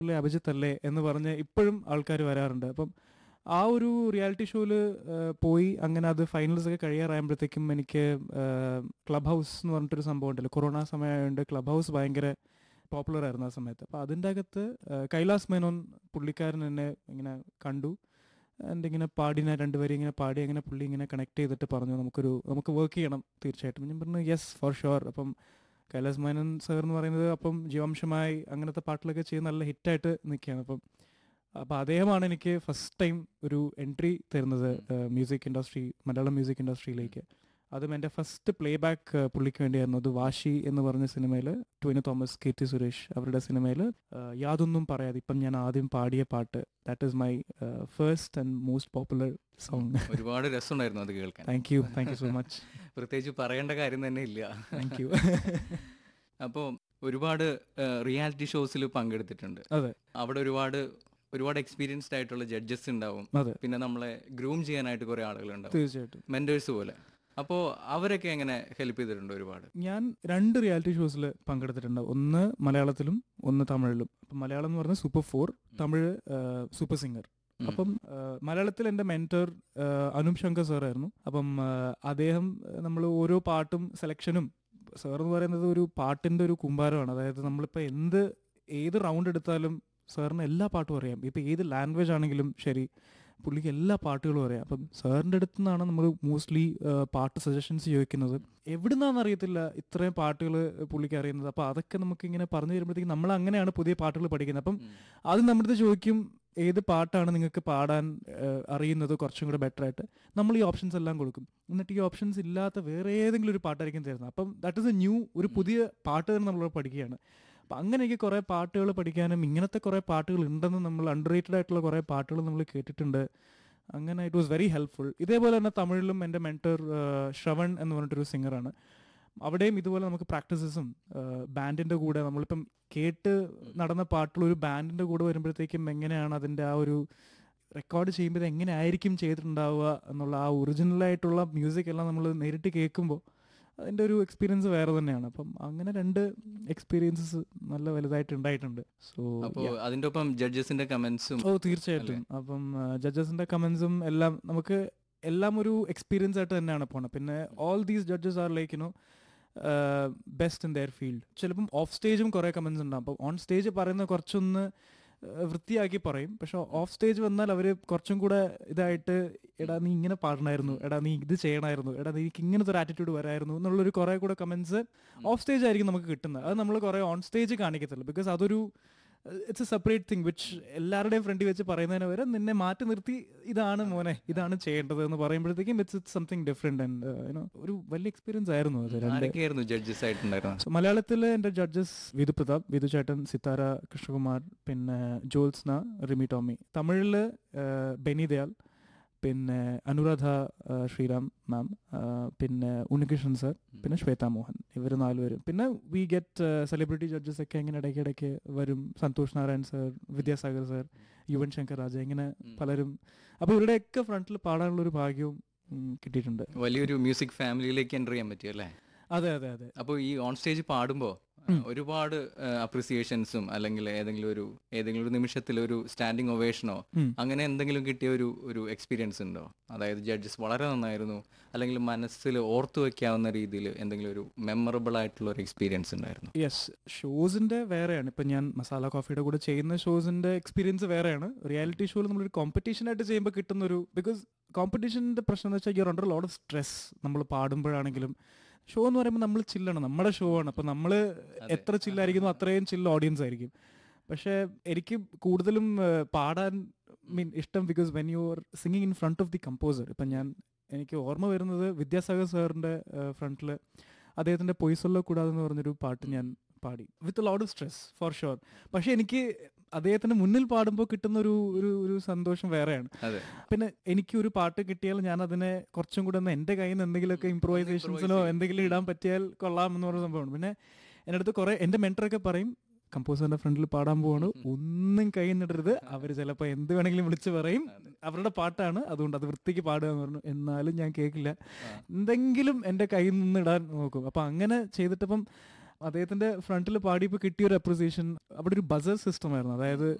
പുള്ളി അഭിജിത്ത് അല്ലേ എന്ന് പറഞ്ഞ് ഇപ്പോഴും ആൾക്കാർ വരാറുണ്ട് അപ്പം ആ ഒരു റിയാലിറ്റി ഷോയിൽ പോയി അങ്ങനെ അത് ഫൈനൽസ് ഒക്കെ കഴിയാറായപ്പോഴത്തേക്കും എനിക്ക് ക്ലബ് ഹൗസ് എന്ന് പറഞ്ഞിട്ടൊരു സംഭവം ഉണ്ടല്ലോ കൊറോണ സമയമായതുകൊണ്ട് ക്ലബ് ഹൗസ് ഭയങ്കര പോപ്പുലർ ആയിരുന്നു ആ സമയത്ത് അപ്പോൾ അതിൻ്റെ അകത്ത് ആ, കൈലാസ് മേനോൻ പുള്ളിക്കാരൻ എന്നെ ഇങ്ങനെ കണ്ടു എൻ്റെ ഇങ്ങനെ പാടിന രണ്ടുപേരും ഇങ്ങനെ പാടി അങ്ങനെ പുള്ളി ഇങ്ങനെ കണക്ട് ചെയ്തിട്ട് പറഞ്ഞു നമുക്കൊരു നമുക്ക് വർക്ക് ചെയ്യണം തീർച്ചയായിട്ടും ഞാൻ പറഞ്ഞു യെസ് ഫോർ ഷുവർ അപ്പം കൈലാസ് മേനോൻ സർ എന്ന് പറയുന്നത് അപ്പം ജീവാംശമായി അങ്ങനത്തെ പാട്ടിലൊക്കെ ചെയ്ത് നല്ല ഹിറ്റായിട്ട് നിൽക്കുകയാണ് അപ്പം അപ്പോൾ അദ്ദേഹമാണ് എനിക്ക് ഫസ്റ്റ് ടൈം ഒരു എൻട്രി തരുന്നത് മ്യൂസിക് ഇൻഡസ്ട്രി മലയാളം മ്യൂസിക് ഇൻഡസ്ട്രിയിലേക്ക് അതും എൻ്റെ ഫസ്റ്റ് പ്ലേ ബാക്ക് പുള്ളിക്ക് വേണ്ടിയായിരുന്നു അത് വാശി എന്ന് പറഞ്ഞ സിനിമയിൽ ട്വിന് തോമസ് കെ ടി സുരേഷ് അവരുടെ സിനിമയിൽ യാതൊന്നും പറയാതെ ഇപ്പം ഞാൻ ആദ്യം പാടിയ പാട്ട് that is my first and most popular song ഒരുപാട് രസമുണ്ടായിരുന്നു അത് കേൾക്കാൻ thank you thank you so much പ്രത്യേകിച്ച് പറയേണ്ട കാര്യം തന്നെ ഇല്ല താങ്ക് യു അപ്പോൾ ഒരുപാട് റിയാലിറ്റി ഷോസിൽ പങ്കെടുത്തിട്ടുണ്ട് അതെ അവിടെ ഒരുപാട് ഒരുപാട് എക്സ്പീരിയൻസ്ഡ് ആയിട്ടുള്ള ജഡ്ജസ് ഉണ്ടാവും അതെ പിന്നെ നമ്മളെ ഗ്രൂം ചെയ്യാനായിട്ട് കുറെ ആളുകൾ ഉണ്ടാവും തീർച്ചയായിട്ടും മെന്റേഴ്സ് പോലെ അപ്പോൾ അവരൊക്കെ എങ്ങനെ ഹെൽപ്പ് ചെയ്തിട്ടുണ്ട് ഒരുപാട് ഞാൻ രണ്ട് റിയാലിറ്റി ഷോസിൽ പങ്കെടുത്തിട്ടുണ്ട് ഒന്ന് മലയാളത്തിലും ഒന്ന് തമിഴിലും അപ്പം മലയാളം എന്ന് പറഞ്ഞാൽ super four Tamil super singer അപ്പം ആ, മലയാളത്തിൽ എൻ്റെ മെൻറ്റർ അനൂപ് ശങ്കർ സാർ ആയിരുന്നു അപ്പം ആ, അദ്ദേഹം നമ്മൾ ഓരോ പാട്ടും സെലക്ഷനും സാർ എന്ന് പറയുന്നത് ഒരു പാട്ടിൻ്റെ ഒരു കുമ്പാരമാണ് അതായത് നമ്മളിപ്പോൾ എന്ത് ഏത് റൗണ്ട് എടുത്താലും സാറിന് എല്ലാ പാട്ടും അറിയാം ഇപ്പം ഏത് ലാംഗ്വേജ് ആണെങ്കിലും ശരി പുള്ളിക്ക് എല്ലാ പാട്ടുകളും അറിയാം അപ്പം സാറിൻ്റെ അടുത്ത് നിന്നാണ് നമ്മൾ മോസ്റ്റ്ലി പാട്ട് സജഷൻസ് ചോദിക്കുന്നത് എവിടുന്നാന്ന് അറിയത്തില്ല ഇത്രയും പാട്ടുകൾ പുള്ളിക്ക് അറിയുന്നത് അപ്പോൾ അതൊക്കെ നമുക്ക് ഇങ്ങനെ പറഞ്ഞു തരുമ്പോഴത്തേക്കും നമ്മൾ അങ്ങനെയാണ് പുതിയ പാട്ടുകൾ പഠിക്കുന്നത് അപ്പം അത് നമ്മുടെ അടുത്ത് ചോദിക്കും ഏത് പാട്ടാണ് നിങ്ങൾക്ക് പാടാൻ ഏഹ്, അറിയുന്നത് കുറച്ചും കൂടെ ബെറ്റർ ആയിട്ട് നമ്മൾ ഈ ഓപ്ഷൻസ് എല്ലാം കൊടുക്കും എന്നിട്ട് ഈ ഓപ്ഷൻസ് ഇല്ലാത്ത വേറെ ഏതെങ്കിലും ഒരു പാട്ടായിരിക്കും തരുന്നത് അപ്പം ദാറ്റ് ഇസ് എ ന്യൂ ഒരു പുതിയ പാട്ട് തന്നെ നമ്മൾ പഠിക്കുകയാണ് അപ്പം അങ്ങനെ എനിക്ക് കുറേ പാട്ടുകൾ പഠിക്കാനും ഇങ്ങനത്തെ കുറേ പാട്ടുകൾ ഉണ്ടെന്ന് നമ്മൾ അണ്ടർ റേറ്റഡ് ആയിട്ടുള്ള കുറേ പാട്ടുകൾ നമ്മൾ കേട്ടിട്ടുണ്ട് അങ്ങനെ ഇറ്റ് വാസ് വെരി ഹെൽപ്ഫുൾ ഇതേപോലെ തന്നെ തമിഴിലും എൻ്റെ മെൻറ്റർ ശ്രവൺ എന്ന് പറഞ്ഞിട്ടൊരു സിംഗറാണ് അവിടെയും ഇതുപോലെ നമുക്ക് പ്രാക്ടീസസും ബാൻഡിൻ്റെ കൂടെ നമ്മളിപ്പം കേട്ട് നടന്ന പാട്ടുകൾ ഒരു ബാൻഡിൻ്റെ കൂടെ വരുമ്പോഴത്തേക്കും എങ്ങനെയാണ് അതിൻ്റെ ആ ഒരു റെക്കോർഡ് ചെയ്യുമ്പോൾ ഇത് എങ്ങനെ ആയിരിക്കും ചെയ്തിട്ടുണ്ടാവുക എന്നുള്ള ആ ഒറിജിനലായിട്ടുള്ള മ്യൂസിക് എല്ലാം നമ്മൾ നേരിട്ട് കേൾക്കുമ്പോൾ അതിൻ്റെ ഒരു എക്സ്പീരിയൻസ് വേറെ തന്നെയാണ് അപ്പം അങ്ങനെ രണ്ട് എക്സ്പീരിയൻസസ് നല്ല വലുതായിട്ട് ഉണ്ടായിട്ടുണ്ട് സോ അപ്പോൾ അതിന്റെ ഒപ്പം ജഡ്ജസിന്റെ കമന്റ്സും ഓ തീർച്ചയായിട്ടും അപ്പം ജഡ്ജസിന്റെ കമന്റ്സും എല്ലാം നമുക്ക് എല്ലാം ഒരു എക്സ്പീരിയൻസ് ആയിട്ട് തന്നെയാണ് പോണത് പിന്നെ all these judges are like you know best in their field ചിലപ്പം ഓഫ് സ്റ്റേജും കുറേ കമന്റ്സ് ഉണ്ടാവും അപ്പോൾ ഓൺ സ്റ്റേജ് പറയുന്ന കുറച്ചൊന്ന് ഏഹ്, വൃത്തിയാക്കി പറയും പക്ഷെ ഓഫ് സ്റ്റേജ് വന്നാൽ അവർ കുറച്ചും കൂടെ ഇതായിട്ട് എടാ നീ ഇങ്ങനെ പാടണമായിരുന്നു എടാ നീ ഇത് ചെയ്യണമായിരുന്നു എടാ നീക്ക് ഇങ്ങനത്തെ ഒരു ആറ്റിറ്റ്യൂഡ് വരായിരുന്നു എന്നുള്ളൊരു കുറേ കൂടെ കമന്റ്സ് ഓഫ് സ്റ്റേജ് ആയിരിക്കും നമുക്ക് കിട്ടുന്നത് അത് നമ്മൾ കുറേ ഓൺ സ്റ്റേജ് കാണിക്കത്തില്ല ബിക്കോസ് അതൊരു it's a separate thing which എല്ലാവരുടെയും ഫ്രണ്ടിൽ വെച്ച് പറയുന്നതിന് വരെ നിന്നെ മാറ്റി നിർത്തി ഇതാണ് മോനെ ഇതാണ് ചെയ്യേണ്ടത് എന്ന് പറയുമ്പോഴത്തേക്കും it's it's something different and you know ഒരു വലിയ എക്സ്പീരിയൻസ് ആയിരുന്നു അത് രണ്ട് ആരൊക്കെയായിരുന്നു ജഡ്ജസ് ആയിട്ടുണ്ടായിരുന്നത് So, മലയാളത്തിലെ എൻ്റെ ജഡ്ജസ് വിധു പ്രതാപ് വിധു ചേട്ടൻ സിത്താര കൃഷ്ണകുമാർ പിന്നെ ജോത്സ്ന റിമി ടോമി തമിഴില് ബെനി ദയാൽ പിന്നെ അനുരാധ ആ, ശ്രീറാം മാം ആ, പിന്നെ ഉണ്ണികൃഷ്ണൻ സർ പിന്നെ ശ്വേത മോഹൻ ഇവർ നാലുപേരും പിന്നെ വി ഗെറ്റ് സെലിബ്രിറ്റി ജഡ്ജസ് ഒക്കെ ഇങ്ങനെ ഇടയ്ക്കിടയ്ക്ക് വരും സന്തോഷ് നാരായൺ സർ വിദ്യാസാഗർ സർ യുവൻ ശങ്കർ രാജ ഇങ്ങനെ പലരും അപ്പോൾ ഇവരുടെയൊക്കെ ഫ്രണ്ടിൽ പാടാനുള്ള ഒരു ഭാഗ്യവും ഉം, കിട്ടിയിട്ടുണ്ട് വലിയൊരു മ്യൂസിക് ഫാമിലിയിലേക്ക് എൻ്റർ ചെയ്യാൻ പറ്റും അല്ലേ അതെ അതെ അതെ അപ്പോൾ ഈ ഓൺ സ്റ്റേജ് പാടുമ്പോൾ ഒരുപാട് അപ്രിസിയേഷൻസും അല്ലെങ്കിൽ ഏതെങ്കിലും ഒരു ഏതെങ്കിലും ഒരു നിമിഷത്തിൽ ഒരു സ്റ്റാൻഡിങ് ഒവേഷനോ അങ്ങനെ എന്തെങ്കിലും കിട്ടിയ ഒരു ഒരു എക്സ്പീരിയൻസ് ഉണ്ടോ അതായത് ജഡ്ജസ് വളരെ നന്നായിരുന്നു അല്ലെങ്കിൽ മനസ്സിൽ ഓർത്തു വെക്കാവുന്ന രീതിയിൽ എന്തെങ്കിലും ഒരു മെമ്മറബിൾ ആയിട്ടുള്ള ഒരു എക്സ്പീരിയൻസ് ഉണ്ടായിരുന്നു യെസ് ഷോസിന്റെ വേറെയാണ് ഇപ്പൊ ഞാൻ മസാല കോഫിയുടെ കൂടെ ചെയ്യുന്ന ഷോസിന്റെ എക്സ്പീരിയൻസ് വേറെയാണ് റിയാലിറ്റി ഷോയിൽ നമ്മളൊരു കോമ്പറ്റീഷൻ ആയിട്ട് ചെയ്യുമ്പോൾ കിട്ടുന്ന ഒരു ബിക്കോസ് കോമ്പറ്റീഷന്റെ പ്രശ്നം എന്ന് വെച്ചാൽ you under load of stress നമ്മൾ പാടുമ്പോഴാണെങ്കിലും ഷോ എന്ന് പറയുമ്പോൾ നമ്മൾ ചില്ലാണ് നമ്മുടെ ഷോ ആണ് അപ്പൊ നമ്മൾ എത്ര ചില്ലായിരിക്കുന്നു അത്രയും ചില്ല ഓഡിയൻസ് ആയിരിക്കും പക്ഷേ എനിക്ക് കൂടുതലും ഏഹ്, പാടാൻ മീൻ ഇഷ്ടം because when you are singing in front of the composer ഇപ്പം ഞാൻ എനിക്ക് ഓർമ്മ വരുന്നത് വിദ്യാസാഗർ സാറിൻ്റെ ഫ്രണ്ടിൽ അദ്ദേഹത്തിൻ്റെ പൊയ്സൊല്ലോ കൂടാതെ എന്ന് പറഞ്ഞൊരു പാട്ട് ഞാൻ പാടി with load of stress for sure പക്ഷെ എനിക്ക് അദ്ദേഹത്തിന് മുന്നിൽ പാടുമ്പോൾ കിട്ടുന്ന ഒരു ഒരു ഒരു സന്തോഷം വേറെയാണ് അതെ പിന്നെ എനിക്ക് ഒരു പാട്ട് കിട്ടിയാൽ ഞാൻ അതിനെ കുറച്ചും കൂടെ ഒന്ന് എൻ്റെ കയ്യിൽ നിന്ന് എന്തെങ്കിലുമൊക്കെ ഇംപ്രൂവൈസേഷൻസിനോ എന്തെങ്കിലും ഇടാൻ പറ്റിയാൽ കൊള്ളാം എന്ന് പറഞ്ഞ സംഭവമാണ് പിന്നെ എൻ്റെ അടുത്ത് കുറെ എൻ്റെ മെൻറ്ററൊക്കെ പറയും കമ്പോസറിന്റെ ഫ്രണ്ടിൽ പാടാൻ പോവാണ് ഒന്നും കൈ നിടരുത് അവർ ചിലപ്പോൾ എന്ത് വേണമെങ്കിലും വിളിച്ച് പറയും അവരുടെ പാട്ടാണ് അതുകൊണ്ട് അത് വൃത്തിക്ക് പാടുക എന്ന് പറഞ്ഞു എന്നാലും ഞാൻ കേൾക്കില്ല എന്തെങ്കിലും എൻ്റെ കയ്യിൽ നിന്ന് ഇടാൻ നോക്കും അപ്പം അങ്ങനെ ചെയ്തിട്ടപ്പം അദ്ദേഹത്തിന്റെ ഫ്രണ്ടിൽ പാടിയപ്പോൾ കിട്ടിയ ഒരു അപ്രിസിയേഷൻ അവിടെ ഒരു ബസർ സിസ്റ്റം ആയിരുന്നു അതായത്